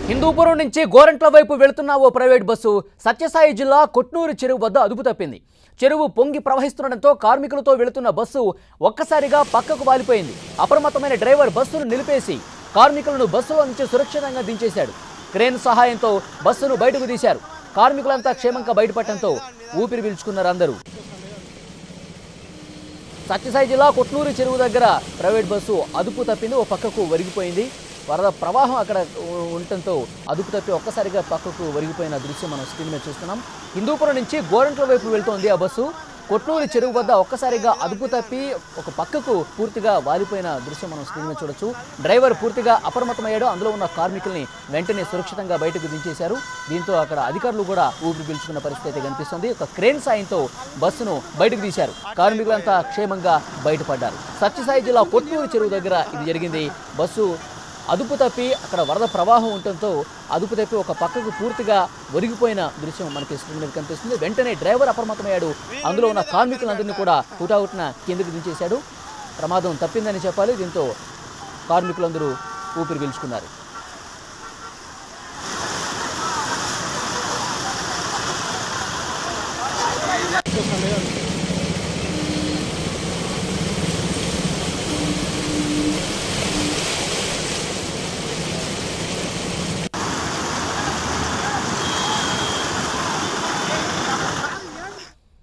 హిందూపురం నుంచి గోరంట్ల వైపు వెళుతున్న ఓ ప్రైవేట్ బస్సు సత్యసాయి జిల్లా కొట్నూరు చెరువు వద్ద అదుపు తప్పింది చెరువు పొంగి ప్రవహిస్తుండటంతో కార్మికులతో వెళుతున్న బస్సు ఒక్కసారిగా పక్కకు వాలిపోయింది అప్రమత్తమైన డ్రైవర్ బస్సును నిలిపేసి కార్మికులను బస్సులో నుంచి సురక్షితంగా దించేశాడు క్రేన్ సహాయంతో బస్సును బయటకు తీశారు కార్మికులంతా క్షేమంగా బయటపడటంతో ఊపిరి పీల్చుకున్నారు అందరూ సత్యసాయి జిల్లా కొట్నూరు చెరువు దగ్గర ప్రైవేట్ బస్సు అదుపు తప్పింది ఓ పక్కకు ఒరిగిపోయింది వరద ప్రవాహం అక్కడ ఉ- ఉండటంతో అదుపు తప్పి ఒక్కసారిగా పక్కకు ఒరిగిపోయిన దృశ్యం మనం స్క్రీన్ మీద చూస్తున్నాం హిందూపురం నుంచి గోరంట్ల వైపు వెళ్తోంది ఆ బస్సు కొట్నూరు చెరువు వద్ద ఒక్కసారిగా అదుపు తప్పి ఒక పక్కకు పూర్తిగా వాలిపోయిన దృశ్యం మనం స్క్రీన్ మీద చూడొచ్చు డ్రైవర్ పూర్తిగా అప్రమత్తమయ్యాడు అందులో ఉన్న కార్మికుల్ని వెంటనే సురక్షితంగా బయటకు దించేశారు దీంతో అక్కడ అధికారులు కూడా ఊపిరి పీల్చుకున్న పరిస్థితి అయితే కనిపిస్తుంది ఒక క్రేన్ సాయంతో బస్సును బయటకు తీశారు కార్మికులంతా క్షేమంగా బయటపడ్డారు సత్యసాయి జిల్లా కొట్నూరు చెరువు దగ్గర ఇది జరిగింది బస్సు అదుపు తప్పి అక్కడ వరద ప్రవాహం ఉండటంతో అదుపు తప్పి ఒక పక్కకు పూర్తిగా ఒరిగిపోయిన దృశ్యం మనకి స్క్రీన్ మీద కనిపిస్తుంది వెంటనే డ్రైవర్ అప్రమత్తమయ్యాడు అందులో ఉన్న కార్మికులందరినీ కూడా హుటాహుటిన కిందకి దించేశాడు ప్రమాదం తప్పిందని చెప్పాలి దీంతో కార్మికులందరూ ఊపిరి పీల్చుకున్నారు చూస్తాను